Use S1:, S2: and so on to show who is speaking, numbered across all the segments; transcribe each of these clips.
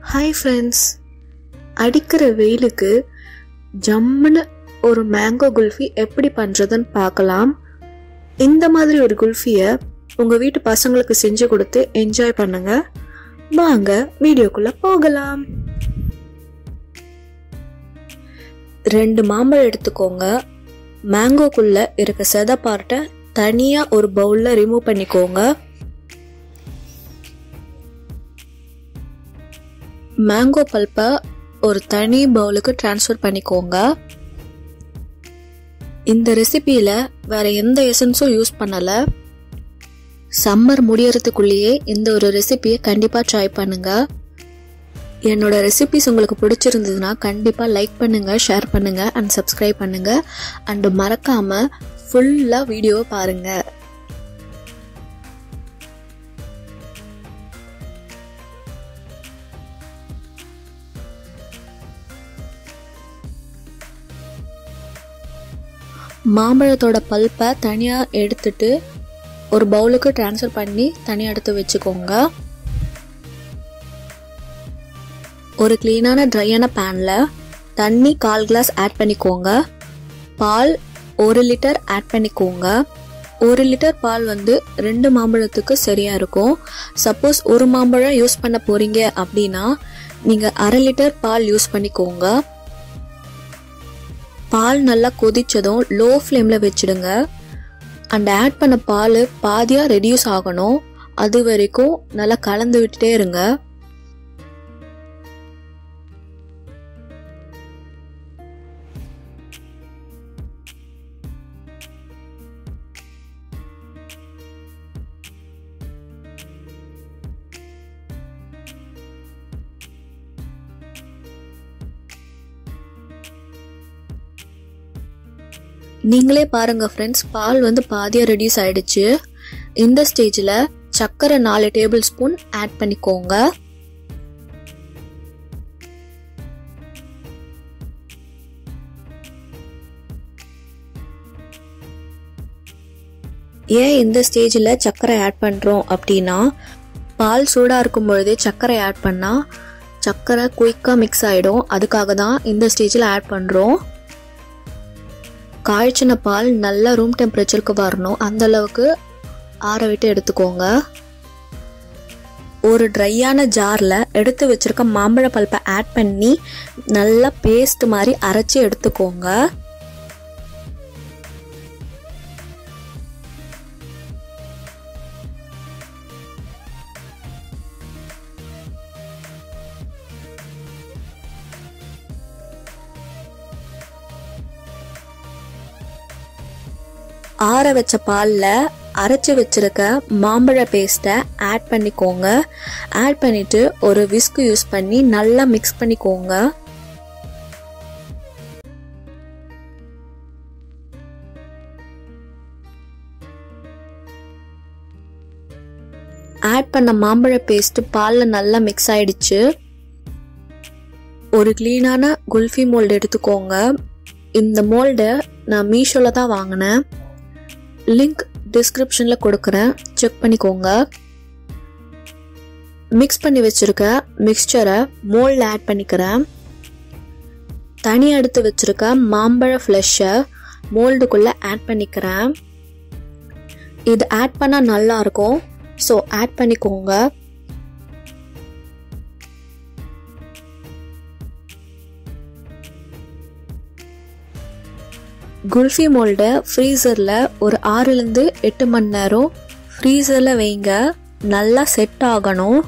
S1: hi friends அடிக்கிற வெயிலுக்கு ஜம்முன்னு ஒரு மேங்கோ குல்ஃபி எப்படி பண்ணுறதுன்னு பார்க்கலாம் இந்த மாதிரி ஒரு குல்ஃபியை உங்கள் வீட்டு பசங்களுக்கு செஞ்சு கொடுத்து என்ஜாய் பண்ணுங்க வாங்க வீடியோக்குள்ளே போகலாம் ரெண்டு மாம்பழம் எடுத்துக்கோங்க மேங்கோக்குள்ளே இருக்க செத பார்ட்டை தனியாக ஒரு பவுலில் ரிமூவ் பண்ணிக்கோங்க மேங்கோ பல்ப்பை ஒரு தனி பவுலுக்கு ட்ரான்ஸ்ஃபர் பண்ணிக்கோங்க இந்த ரெசிபியில் வேற எந்த எசன்ஸும் யூஸ் பண்ணலை சம்மர் முடியறதுக்குள்ளேயே இந்த ஒரு ரெசிபியை கண்டிப்பாக ட்ரை பண்ணுங்க என்னோட ரெசிபிஸ் உங்களுக்கு பிடிச்சிருந்ததுன்னா கண்டிப்பாக லைக் பண்ணுங்க ஷேர் பண்ணுங்க அண்ட் சப்ஸ்கிரைப் பண்ணுங்க அண்ட் மறக்காம ஃபுல்லாக வீடியோவை பாருங்க மாம்பழத்தோட பல்ப்பை தனியாக எடுத்துட்டு ஒரு பவுலுக்கு ட்ரான்ஸ்ஃபர் பண்ணி தனியாக எடுத்து வச்சுக்கோங்க ஒரு க்ளீனான ட்ரையான பேனில் தண்ணி கால் கிளாஸ் ஆட் பண்ணிக்கோங்க பால் ஒரு லிட்டர் ஆட் பண்ணிக்கோங்க ஒரு லிட்டர் பால் வந்து ரெண்டு மாம்பழத்துக்கு சரியாக இருக்கும் சப்போஸ் ஒரு மாம்பழம் யூஸ் பண்ண போகிறீங்க அப்படின்னா நீங்கள் அரை லிட்டர் பால் யூஸ் பண்ணிக்கோங்க பால் நல்லா கொதிச்சதும் லோ ஃப்ளேமில் வச்சிடுங்க அண்ட் ஆட் பண்ண பால் பாதியாக ரெடியூஸ் ஆகணும் அது வரைக்கும் நல்லா கலந்து விட்டுட்டே இருங்க நீங்களே பாருங்க ஃப்ரெண்ட்ஸ் பால் வந்து பாதியாக ரெடியூஸ் ஆயிடுச்சு இந்த ஸ்டேஜில் சர்க்கரை நாலு டேபிள் ஸ்பூன் ஆட் பண்ணிக்கோங்க ஏன் இந்த ஸ்டேஜில் சர்க்கரை ஆட் பண்ணுறோம் அப்படின்னா பால் சூடாக இருக்கும் பொழுதே சர்க்கரை ஆட் பண்ணால் சர்க்கரை குயிக்காக மிக்ஸ் ஆகிடும் அதுக்காக தான் இந்த ஸ்டேஜில் ஆட் பண்ணுறோம் காய்ச்சின பால் நல்ல ரூம் டெம்பரேச்சருக்கு வரணும் அந்த அளவுக்கு ஆற விட்டு எடுத்துக்கோங்க ஒரு ட்ரையான ஜாரில் எடுத்து வச்சிருக்க மாம்பழ பல்ப்பை ஆட் பண்ணி நல்லா பேஸ்ட் மாதிரி அரைச்சி எடுத்துக்கோங்க ஆற வச்ச பாலில் அரைச்சி வச்சிருக்க மாம்பழ பேஸ்ட்டை ஆட் பண்ணிக்கோங்க ஆட் பண்ணிட்டு ஒரு விஸ்க் யூஸ் பண்ணி நல்லா மிக்ஸ் பண்ணிக்கோங்க ஆட் பண்ண மாம்பழ பேஸ்ட் பாலில் நல்லா மிக்ஸ் ஆயிடுச்சு ஒரு க்ளீனான குல்ஃபி மோல்டு எடுத்துக்கோங்க இந்த மோல்டை நான் மீஷோவில் தான் வாங்கினேன் லிங்க் டிஸ்கிரிப்ஷனில் கொடுக்குறேன் செக் பண்ணிக்கோங்க மிக்ஸ் பண்ணி வச்சுருக்க மிக்சரை மோல்டில் ஆட் பண்ணிக்கிறேன் தனியாக எடுத்து வச்சுருக்க மாம்பழ ஃப்ளெஷ்ஷை மோல்டுக்குள்ளே ஆட் பண்ணிக்கிறேன் இது ஆட் பண்ணால் நல்லாயிருக்கும் ஸோ ஆட் பண்ணிக்கோங்க குல்ஃபி மோல்டை ஃப்ரீசரில் ஒரு ஆறுலேருந்து எட்டு மணி நேரம் ஃப்ரீசரில் வைங்க நல்லா செட் ஆகணும்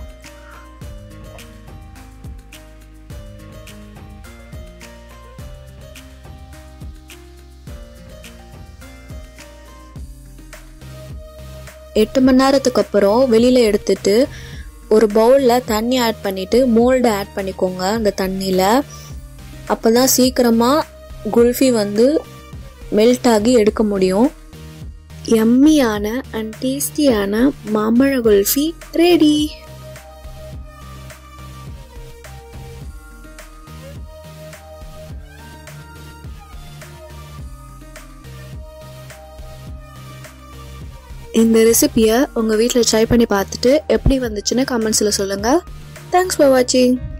S1: எட்டு மணி நேரத்துக்கு அப்புறம் வெளியில் எடுத்துட்டு ஒரு பவுலில் தண்ணி ஆட் பண்ணிவிட்டு மோல்டு ஆட் பண்ணிக்கோங்க அந்த தண்ணியில் அப்போ தான் சீக்கிரமாக குல்ஃபி வந்து மெல்ட் ஆகி எடுக்க முடியும் எம்மியான அண்ட் டேஸ்டியான மாம்பழ குல்ஃபி ரெடி இந்த ரெசிபியை உங்கள் வீட்டில் ட்ரை பண்ணி பார்த்துட்டு எப்படி வந்துச்சுன்னு கமெண்ட்ஸில் சொல்லுங்கள் தேங்க்ஸ் ஃபார் வாட்சிங்